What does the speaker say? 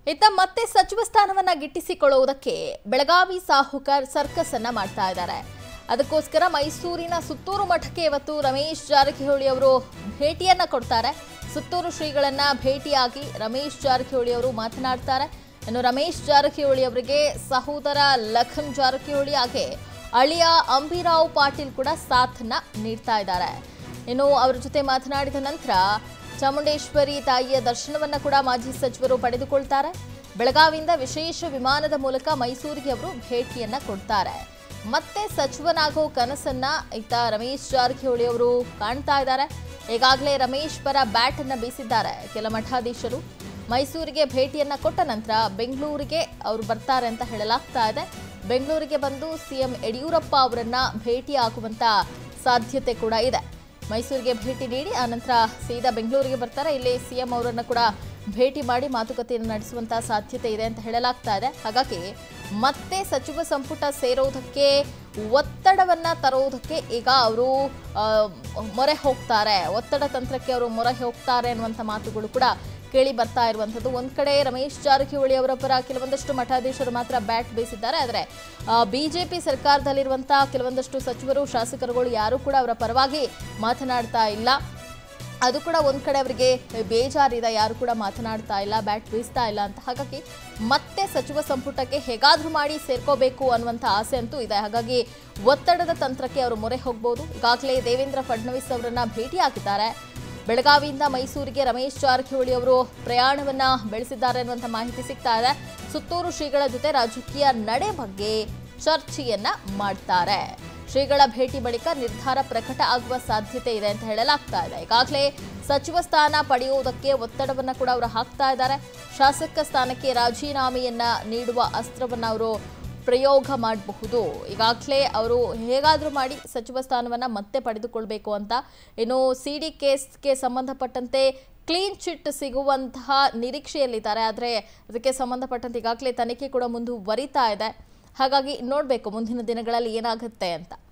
ಇತ್ತ ಮತ್ತೆ ಸಚಿವ ಸ್ಥಾನವನ್ನ ಗಿಟ್ಟಿಸಿಕೊಳ್ಳುವುದಕ್ಕೆ ಬೆಳಗಾವಿ ಸಾಹುಕಾರ್ ಸರ್ಕಸ್ ಅನ್ನ ಮಾಡ್ತಾ ಇದ್ದಾರೆ ಅದಕ್ಕೋಸ್ಕರ ಮೈಸೂರಿನ ಸುತ್ತೂರು ಮಠಕ್ಕೆ ಇವತ್ತು ರಮೇಶ್ ಜಾರಕಿಹೊಳಿ ಅವರು ಭೇಟಿಯನ್ನ ಕೊಡ್ತಾರೆ ಸುತ್ತೂರು ಶ್ರೀಗಳನ್ನ ಭೇಟಿಯಾಗಿ ರಮೇಶ್ ಜಾರಕಿಹೊಳಿ ಅವರು ಮಾತನಾಡ್ತಾರೆ ಇನ್ನು ರಮೇಶ್ ಜಾರಕಿಹೊಳಿ ಅವರಿಗೆ ಸಹೋದರ ಲಖನ್ ಜಾರಕಿಹೊಳಿ ಹಾಗೆ ಅಳಿಯ ಅಂಬಿರಾವ್ ಪಾಟೀಲ್ ಕೂಡ ಸಾಥನ್ನ ನೀಡ್ತಾ ಇದ್ದಾರೆ ಇನ್ನು ಅವರ ಜೊತೆ ಮಾತನಾಡಿದ ನಂತರ ಚಾಮುಂಡೇಶ್ವರಿ ತಾಯಿಯ ದರ್ಶನವನ್ನ ಕೂಡ ಮಾಜಿ ಸಚಿವರು ಪಡೆದುಕೊಳ್ತಾರೆ ಬೆಳಗಾವಿಯಿಂದ ವಿಶೇಷ ವಿಮಾನದ ಮೂಲಕ ಮೈಸೂರಿಗೆ ಅವರು ಭೇಟಿಯನ್ನ ಕೊಡ್ತಾರೆ ಮತ್ತೆ ಸಚಿವನಾಗೋ ಕನಸನ್ನ ಇತ್ತ ರಮೇಶ್ ಜಾರಕಿಹೊಳಿ ಅವರು ಕಾಣ್ತಾ ಇದ್ದಾರೆ ಈಗಾಗಲೇ ರಮೇಶ್ ಪರ ಬ್ಯಾಟ್ ಅನ್ನ ಬೀಸಿದ್ದಾರೆ ಕೆಲ ಮಠಾಧೀಶರು ಮೈಸೂರಿಗೆ ಭೇಟಿಯನ್ನ ಕೊಟ್ಟ ನಂತರ ಬೆಂಗಳೂರಿಗೆ ಅವರು ಬರ್ತಾರೆ ಅಂತ ಹೇಳಲಾಗ್ತಾ ಇದೆ ಬೆಂಗಳೂರಿಗೆ ಬಂದು ಸಿಎಂ ಯಡಿಯೂರಪ್ಪ ಅವರನ್ನ ಭೇಟಿಯಾಗುವಂತ ಸಾಧ್ಯತೆ ಕೂಡ ಇದೆ ಮೈಸೂರಿಗೆ ಭೇಟಿ ನೀಡಿ ಆನಂತರ ಸೀದಾ ಬೆಂಗಳೂರಿಗೆ ಬರ್ತಾರೆ ಇಲ್ಲಿ ಸಿಎಂ ಅವರನ್ನ ಕೂಡ ಭೇಟಿ ಮಾಡಿ ಮಾತುಕತೆಯನ್ನು ನಡೆಸುವಂತ ಸಾಧ್ಯತೆ ಇದೆ ಅಂತ ಹೇಳಲಾಗ್ತಾ ಇದೆ ಹಾಗಾಗಿ ಮತ್ತೆ ಸಚಿವ ಸಂಪುಟ ಸೇರೋದಕ್ಕೆ ಒತ್ತಡವನ್ನ ತರೋದಕ್ಕೆ ಈಗ ಅವರು ಆ, ಮೊರೆ ಹೋಗ್ತಾರೆ ಒತ್ತಡ ತಂತ್ರಕ್ಕೆ ಅವರು ಮೊರೆ ಹೋಗ್ತಾರೆ ಅನ್ನುವಂಥ ಮಾತುಗಳು ಕೂಡ ಕೇಳಿ ಬರ್ತಾ ಇರುವಂಥದ್ದು ಒಂದ್ ಕಡೆ ರಮೇಶ್ ಜಾರಕಿಹೊಳಿ ಅವರ ಪರ ಕೆಲವೊಂದಷ್ಟು ಮಠಾಧೀಶರು ಮಾತ್ರ ಬ್ಯಾಟ್ ಬೀಸಿದ್ದಾರೆ ಆದರೆ ಬಿಜೆಪಿ ಸರ್ಕಾರದಲ್ಲಿರುವಂತಹ ಕೆಲವೊಂದಷ್ಟು ಸಚಿವರು ಶಾಸಕರುಗಳು ಯಾರು ಕೂಡ ಅವರ ಪರವಾಗಿ ಮಾತನಾಡ್ತಾ ಇಲ್ಲ ಅದು ಕೂಡ ಒಂದ್ ಕಡೆ ಅವರಿಗೆ ಬೇಜಾರಿದೆ ಯಾರು ಕೂಡ ಮಾತನಾಡ್ತಾ ಇಲ್ಲ ಬ್ಯಾಟ್ ಬೀಸ್ತಾ ಇಲ್ಲ ಅಂತ ಹಾಗಾಗಿ ಮತ್ತೆ ಸಚಿವ ಸಂಪುಟಕ್ಕೆ ಹೇಗಾದ್ರೂ ಮಾಡಿ ಸೇರ್ಕೋಬೇಕು ಅನ್ನುವಂಥ ಆಸೆ ಅಂತೂ ಇದೆ ಹಾಗಾಗಿ ಒತ್ತಡದ ತಂತ್ರಕ್ಕೆ ಅವರು ಮೊರೆ ಹೋಗ್ಬೋದು ಈಗಾಗಲೇ ದೇವೇಂದ್ರ ಫಡ್ನವೀಸ್ ಅವರನ್ನ ಭೇಟಿಯಾಗಿದ್ದಾರೆ ಬೆಳಗಾವಿಯಿಂದ ಮೈಸೂರಿಗೆ ರಮೇಶ್ ಜಾರಕಿಹೊಳಿ ಅವರು ಪ್ರಯಾಣವನ್ನ ಬೆಳೆಸಿದ್ದಾರೆ ಅನ್ನುವಂಥ ಮಾಹಿತಿ ಸಿಗ್ತಾ ಇದೆ ಸುತ್ತೂರು ಶ್ರೀಗಳ ಜೊತೆ ರಾಜಕೀಯ ನಡೆ ಬಗ್ಗೆ ಚರ್ಚೆಯನ್ನ ಮಾಡ್ತಾರೆ ಶ್ರೀಗಳ ಭೇಟಿ ಬಳಿಕ ನಿರ್ಧಾರ ಪ್ರಕಟ ಆಗುವ ಸಾಧ್ಯತೆ ಇದೆ ಅಂತ ಹೇಳಲಾಗ್ತಾ ಇದೆ ಈಗಾಗಲೇ ಸಚಿವ ಸ್ಥಾನ ಪಡೆಯುವುದಕ್ಕೆ ಒತ್ತಡವನ್ನ ಕೂಡ ಅವರು ಹಾಕ್ತಾ ಇದ್ದಾರೆ ಶಾಸಕ ಸ್ಥಾನಕ್ಕೆ ರಾಜೀನಾಮೆಯನ್ನ ನೀಡುವ ಅಸ್ತ್ರವನ್ನ ಅವರು ಪ್ರಯೋಗ ಮಾಡಬಹುದು ಈಗಾಗಲೇ ಅವರು ಹೇಗಾದರೂ ಮಾಡಿ ಸಚಿವ ಸ್ಥಾನವನ್ನ ಮತ್ತೆ ಪಡೆದುಕೊಳ್ಬೇಕು ಅಂತ ಇನ್ನು ಸಿ ಡಿ ಕೇಸ್ಗೆ ಸಂಬಂಧಪಟ್ಟಂತೆ ಕ್ಲೀನ್ ಚಿಟ್ ಸಿಗುವಂತಹ ನಿರೀಕ್ಷೆಯಲ್ಲಿದ್ದಾರೆ ಆದರೆ ಅದಕ್ಕೆ ಸಂಬಂಧಪಟ್ಟಂತೆ ಈಗಾಗಲೇ ತನಿಖೆ ಕೂಡ ಮುಂದುವರಿತಾ ಇದೆ ಹಾಗಾಗಿ ನೋಡಬೇಕು ಮುಂದಿನ ದಿನಗಳಲ್ಲಿ ಏನಾಗುತ್ತೆ ಅಂತ